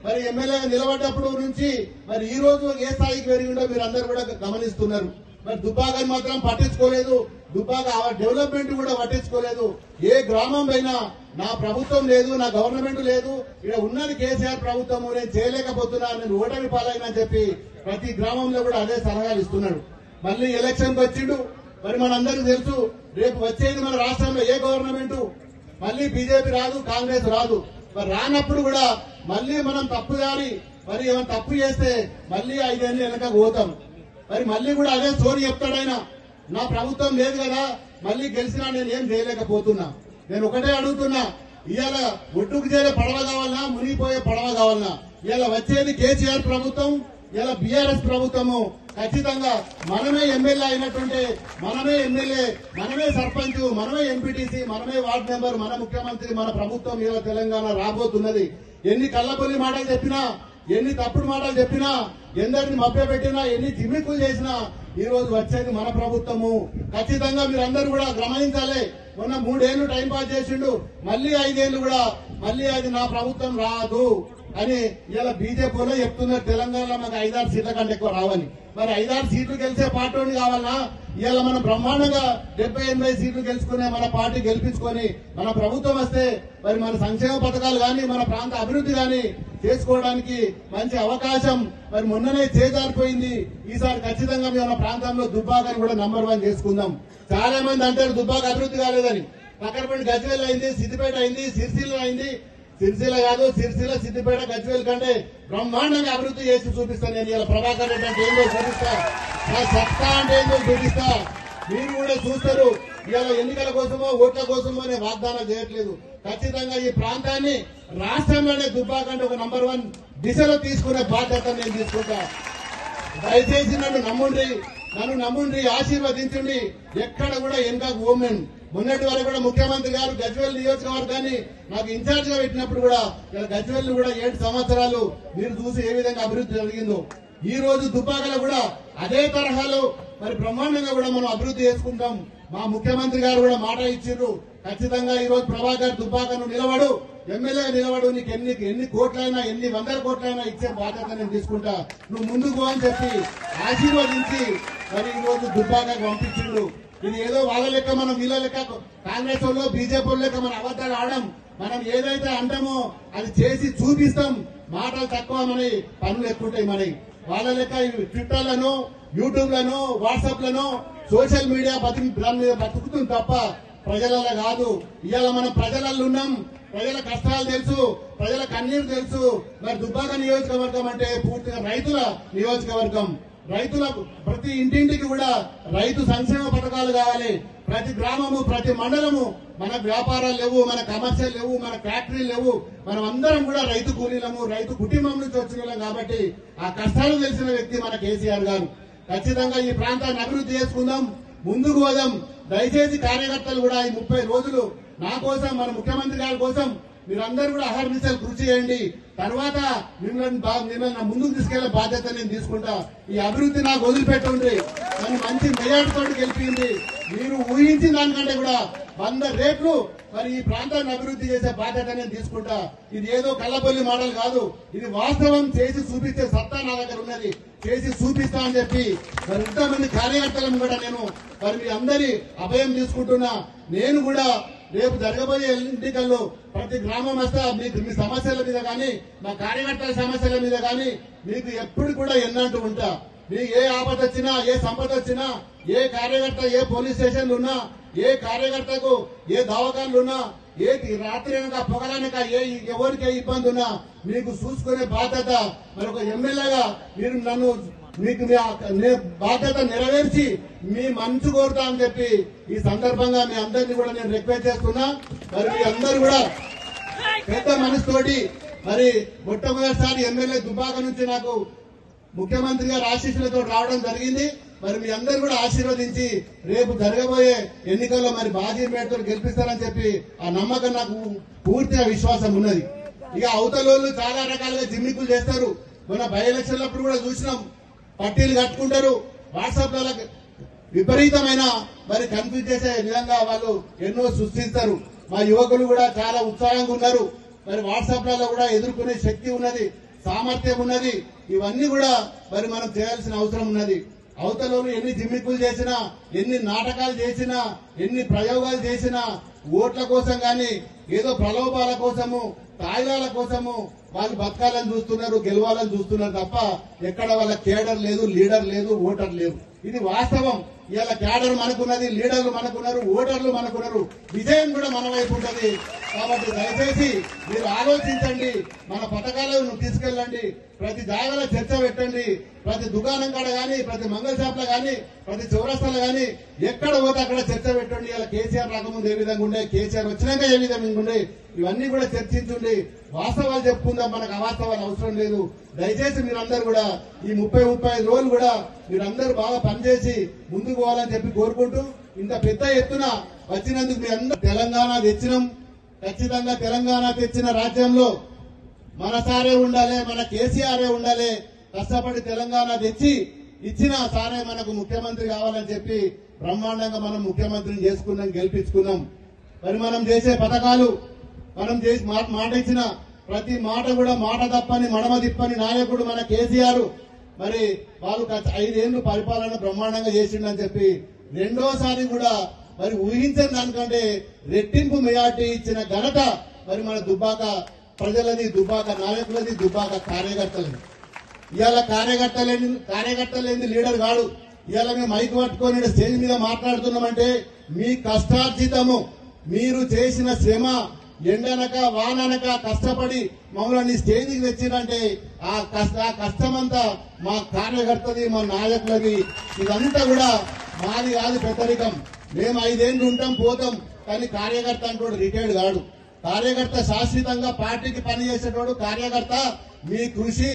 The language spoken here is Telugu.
మరి ఎమ్మెల్యేగా నిలబడ్డప్పుడు నుంచి మరి ఈ రోజు ఏ స్థాయికి పెరిగిండో మీరు అందరూ కూడా గమనిస్తున్నారు మరి దుబ్బాకని మాత్రం పట్టించుకోలేదు దుబ్బాక ఆ డెవలప్మెంట్ కూడా పట్టించుకోలేదు ఏ గ్రామం పైన నా ప్రభుత్వం లేదు నా గవర్నమెంట్ లేదు ఇక్కడ ఉన్నది కేసీఆర్ ప్రభుత్వము నేను చేయలేకపోతున్నా నేను ఓటమి పాలైనా అని చెప్పి ప్రతి గ్రామంలో కూడా అదే సలహాలు ఇస్తున్నాడు మళ్ళీ ఎలక్షన్ వచ్చిండు మరి మనందరికీ తెలుసు రేపు వచ్చేది మన రాష్ట్రంలో ఏ గవర్నమెంట్ మళ్ళీ బీజేపీ రాదు కాంగ్రెస్ రాదు మరి రానప్పుడు కూడా మళ్ళీ మనం తప్పుదారి మరి ఏమైనా తప్పు చేస్తే మళ్ళీ ఐదేళ్ళు వెనక పోతాం మరి మళ్ళీ కూడా అదే స్టోరీ చెప్తాడు ఆయన నా ప్రభుత్వం లేదు కదా మళ్ళీ గెలిచినా నేను ఏం చేయలేకపోతున్నా నేను ఒకటే అడుగుతున్నా ఇవాళ ఒడ్డుకు చేరే పడవ కావాలన్నా మునిగిపోయే పడవ కావాలన్నా ఇవాళ వచ్చేది కేసీఆర్ ప్రభుత్వం ఇలా బీఆర్ఎస్ ప్రభుత్వము ఖచ్చితంగా మనమే ఎమ్మెల్యే అయినటువంటి మనమే ఎమ్మెల్యే మనమే సర్పంచ్ మనమే ఎంపీటీసీ మనమే వార్డు మెంబర్ మన ముఖ్యమంత్రి మన ప్రభుత్వం ఇలా తెలంగాణ రాబోతున్నది ఎన్ని కళ్ళబొల్లి మాటలు చెప్పినా ఎన్ని తప్పుడు మాటలు చెప్పినా ఎందరిని మభ్య పెట్టినా ఎన్ని జిమ్మిక్కులు చేసినా ఈ రోజు వచ్చేది మన ప్రభుత్వము ఖచ్చితంగా మీరందరూ కూడా గమనించాలి మొన్న మూడేళ్లు టైం పాస్ చేసిండు మళ్ళీ ఐదేళ్లు కూడా మళ్ళీ అది నా ప్రభుత్వం రాదు అని ఇలా బీజేపీలో చెప్తున్నారు తెలంగాణలో మాకు ఐదారు సీట్ల కంటే ఎక్కువ రావని మరి ఐదారు సీట్లు గెలిచే పార్టీ కావాలన్నా ఇవాళ మనం బ్రహ్మాండంగా డెబ్బై ఎనభై సీట్లు గెలుచుకునే మన పార్టీ గెలిపించుకొని మన ప్రభుత్వం వస్తే మరి మన సంక్షేమ పథకాలు గాని మన ప్రాంత అభివృద్ధి గాని చేసుకోవడానికి మంచి అవకాశం మరి మొన్ననే చేజారిపోయింది ఈసారి ఖచ్చితంగా మేము మన ప్రాంతంలో దుబ్బాకని కూడా నంబర్ వన్ చేసుకుందాం చాలా మంది అంటారు దుబ్బాక అభివృద్ధి కాలేదని పక్కనపడి గజ్వేల్ అయింది సిద్దిపేట అయింది సిరిసిల్ల అయింది సిరిసిల్ల కాదు సిరిసిల్ల సిద్దిపేట గజ్వేల్ కంటే బ్రహ్మాండంగా అభివృద్ధి చేసి చూపిస్తాను నేను ఇలా ప్రభాకర్ రెడ్డి అంటే ఏందో చూపిస్తా నా సత్తా అంటే ఏందో చూపిస్తా మీరు కూడా చూస్తారు ఇవాళ ఎన్నికల కోసమో ఓట్ల కోసమో నేను వాగ్దానం చేయట్లేదు ఖచ్చితంగా ఈ ప్రాంతాన్ని రాష్ట్రంలోనే దుబ్బాకంటే ఒక నంబర్ వన్ దిశలో తీసుకునే బాధ్యత నేను తీసుకుంటా దయచేసి నన్ను నమ్ముండి నన్ను నమ్ముండి ఆశీర్వదించండి ఎక్కడ కూడా వెనుకకు ఓమెన్ మొన్నటి వరకు కూడా ముఖ్యమంత్రి గారు గజ్వేల్ నియోజకవర్గాన్ని నాకు ఇన్ఛార్జ్ గా పెట్టినప్పుడు కూడా ఇలా గజ్వేల్ కూడా ఏడు సంవత్సరాలు మీరు చూసి ఏ విధంగా అభివృద్ధి జరిగిందో ఈ రోజు దుబ్బాకలో కూడా అదే తరహాలో మరి బ్రహ్మాండంగా కూడా మనం అభివృద్ధి చేసుకుంటాం మా ముఖ్యమంత్రి గారు కూడా మాట ఇచ్చిర్రు ఖచ్చితంగా ఈ రోజు ప్రభాకర్ దుబ్బాకను నిలబడు ఎమ్మెల్యే నిలబడు నీకు ఎన్ని ఎన్ని కోట్లైనా ఎన్ని వందల కోట్లైనా ఇచ్చే బాధ్యత నేను తీసుకుంటా నువ్వు ముందుకు పో అని చెప్పి ఆశీర్వదించి మరి ఈ రోజు దుబ్బాకకు పంపించిండు ఇది ఏదో వాళ్ళ లెక్క మనం వీళ్ళ లెక్క కాంగ్రెస్ వాళ్ళు బీజేపీ వాళ్ళు లెక్క మన అబద్ధాలు ఆడడం మనం ఏదైతే అంటామో అది చేసి చూపిస్తాం మాటలు తక్కువ మనవి పనులు ఎక్కువ ఉంటాయి మనవి వాళ్ళ లెక్క ట్విట్టర్లను యూట్యూబ్ లను వాట్సాప్ లను సోషల్ మీడియా బతికి దాని మీద బతుకుతుంది తప్ప ప్రజలలో కాదు ఇవాళ మనం ప్రజలలో ఉన్నాం ప్రజల కష్టాలు తెలుసు ప్రజల కన్నీరు తెలుసు మరి దుబ్బాక నియోజకవర్గం అంటే పూర్తిగా రైతుల నియోజకవర్గం రైతుల ప్రతి ఇంటింటికి కూడా రైతు సంక్షేమ పథకాలు కావాలి ప్రతి గ్రామము ప్రతి మండలము మన వ్యాపారాలు లేవు మన కమర్షియల్ లేవు మన ఫ్యాక్టరీలు లేవు మనం అందరం కూడా రైతు కూలీలము రైతు కుటుంబం నుంచి వచ్చిన వాళ్ళం కాబట్టి ఆ కష్టాలు తెలిసిన వ్యక్తి మన కేసీఆర్ గారు ఖచ్చితంగా ఈ ప్రాంతాన్ని అభివృద్ధి చేసుకుందాం ముందుకు పోదాం దయచేసి కార్యకర్తలు కూడా ఈ ముప్పై రోజులు నా కోసం మన ముఖ్యమంత్రి గారి కోసం మీరందరూ కూడా అహర్నిశలు కృషి చేయండి తర్వాత మిమ్మల్ని బా- మిమ్మల్ని నా ముందుకు తీసుకెళ్లే బాధ్యత నేను తీసుకుంటా ఈ అభివృద్ధి నాకు వదిలిపెట్టుండ్రి నన్ను మంచి మెజార్టీతో గెలిపింది మీరు ఊహించిన దానికంటే కూడా వంద రేట్లు మరి ఈ ప్రాంతాన్ని అభివృద్ధి చేసే బాధ్యత నేను తీసుకుంటా ఇది ఏదో కళ్ళబొల్లి మోడల్ కాదు ఇది వాస్తవం చేసి చూపించే సత్తా నా దగ్గర ఉన్నది చేసి చూపిస్తా అని చెప్పి మరి ఇంతమంది కార్యకర్తలను కూడా నేను మరి మీ అందరి అభయం తీసుకుంటున్నా నేను కూడా రేపు జరగబోయే ఎన్నికల్లో ప్రతి గ్రామం వస్తా మీకు మీ సమస్యల మీద కానీ మా కార్యకర్తల సమస్యల మీద కానీ మీకు ఎప్పుడు కూడా ఎన్నంటూ ఉంటా మీకు ఏ ఆపద వచ్చినా ఏ సంపద వచ్చినా ఏ కార్యకర్త ఏ పోలీస్ స్టేషన్లు ఉన్నా ఏ కార్యకర్తకు ఏ దవాఖాన్లు ఉన్నా ఏ రాత్రి అనక పొగలనక ఏ ఎవరికి ఏ ఇబ్బంది ఉన్నా మీకు చూసుకునే బాధ్యత మరి ఒక ఎమ్మెల్యేగా మీరు నన్ను మీకు మీ ఆ- నే- బాధ్యత నెరవేర్చి మీ మంచు కోరుతా అని చెప్పి ఈ సందర్భంగా మీ అందరినీ కూడా నేను రిక్వెస్ట్ చేస్తున్నా మరి మీ అందరూ కూడా పెద్ద మనసుతోటి మరి మొట్టమొదటిసారి ఎమ్మెల్యే దుబాక నుంచి నాకు ముఖ్యమంత్రి గారి ఆశీస్సులతో రావడం జరిగింది మరి మీ అందరు కూడా ఆశీర్వదించి రేపు జరగబోయే ఎన్నికల్లో మరి బాజీపేటతో గెలిపిస్తారని చెప్పి ఆ నమ్మకం నాకు పూర్తిగా విశ్వాసం ఉన్నది ఇక అవతలోళ్ళు చాలా రకాలుగా జిమ్మికులు చేస్తారు మొన్న బై ఎలక్షన్లప్పుడు కూడా చూసినాం పట్టీలు కట్టుకుంటారు వాట్సాప్ లో విపరీతమైన మరి కన్ఫ్యూజ్ చేసే విధంగా వాళ్ళు ఎన్నో సృష్టిస్తారు మా యువకులు కూడా చాలా ఉత్సాహంగా ఉన్నారు మరి వాట్సాప్ లలో కూడా ఎదుర్కొనే శక్తి ఉన్నది సామర్థ్యం ఉన్నది ఇవన్నీ కూడా మరి మనం చేయాల్సిన అవసరం ఉన్నది అవతలలో ఎన్ని జిమ్మిక్కులు చేసినా ఎన్ని నాటకాలు చేసినా ఎన్ని ప్రయోగాలు చేసినా ఓట్ల కోసం గాని ఏదో ప్రలోభాల కోసము తాయిలాల కోసము వాళ్ళు బతకాలని చూస్తున్నారు గెలవాలని చూస్తున్నారు తప్ప ఎక్కడ వాళ్ళ కేడర్ లేదు లీడర్ లేదు ఓటర్ లేదు ఇది వాస్తవం ఇవాళ క్యాడర్ మనకున్నది లీడర్లు మనకున్నారు ఓటర్లు మనకున్నారు విజయం కూడా మన వైపు ఉంటది కాబట్టి దయచేసి మీరు ఆలోచించండి మన పథకాలను తీసుకెళ్ళండి ప్రతి జాగాలో చర్చ పెట్టండి ప్రతి దుకాణం కాడ గాని ప్రతి మంగళ షాప్ లో గాని ప్రతి చౌరస్తాలో గాని ఎక్కడ పోతే అక్కడ చర్చ పెట్టండి ఇలా కేసీఆర్ రాకముందు ఏ విధంగా ఉండే కేసీఆర్ వచ్చినాక ఏ విధంగా ఉండే ఇవన్నీ కూడా చర్చించండి వాస్తవాలు చెప్పుకుందాం మనకు అవాస్తవాలు అవసరం లేదు దయచేసి మీరందరూ కూడా ఈ ముప్పై ముప్పై ఐదు రోజులు కూడా మీరందరూ బాగా పనిచేసి ముందుకు పోవాలని చెప్పి కోరుకుంటూ ఇంత పెద్ద ఎత్తున వచ్చినందుకు మీ అందరూ తెలంగాణ తెచ్చినాం ఖచ్చితంగా తెలంగాణ తెచ్చిన రాజ్యంలో మన సారే ఉండాలి మన కేసీఆరే ఉండాలి కష్టపడి తెలంగాణ తెచ్చి ఇచ్చిన సారే మనకు ముఖ్యమంత్రి కావాలని చెప్పి బ్రహ్మాండంగా మనం ముఖ్యమంత్రిని చేసుకున్నాం గెలిపించుకున్నాం మరి మనం చేసే పథకాలు మనం చేసి మాట మాట ఇచ్చిన ప్రతి మాట కూడా మాట తప్పని మడమ తిప్పని నాయకుడు మన కేసీఆర్ మరి వాళ్ళు గత ఐదేళ్లు పరిపాలన బ్రహ్మాండంగా చేసిండని చెప్పి రెండోసారి కూడా మరి ఊహించని దానికంటే రెట్టింపు మెజార్టీ ఇచ్చిన ఘనత మరి మన దుబ్బాక ప్రజలది దుబ్బాక నాయకులది దుబ్బాక కార్యకర్తలది ఇవాళ కార్యకర్తలేని కార్యకర్తలేని లీడర్ కాడు ఇవాళ మేము మైక్ పట్టుకొని ఈడ స్టేజ్ మీద మాట్లాడుతున్నామంటే మీ కష్టార్జితము మీరు చేసిన శ్రమ ఎండనక వాననక కష్టపడి మమ్మల్ని స్టేజ్కి తెచ్చిరంటే ఆ కష్ట ఆ కష్టమంతా మా కార్యకర్తది మా నాయకులది ఇదంతా కూడా మాది కాదు పెద్దరికం మేము ఐదేళ్లు ఉంటాం పోతాం కానీ కార్యకర్త అంటూ రిటైర్డ్ కాడు కార్యకర్త శాశ్వతంగా పార్టీకి పనిచేసేటోడు కార్యకర్త మీ కృషి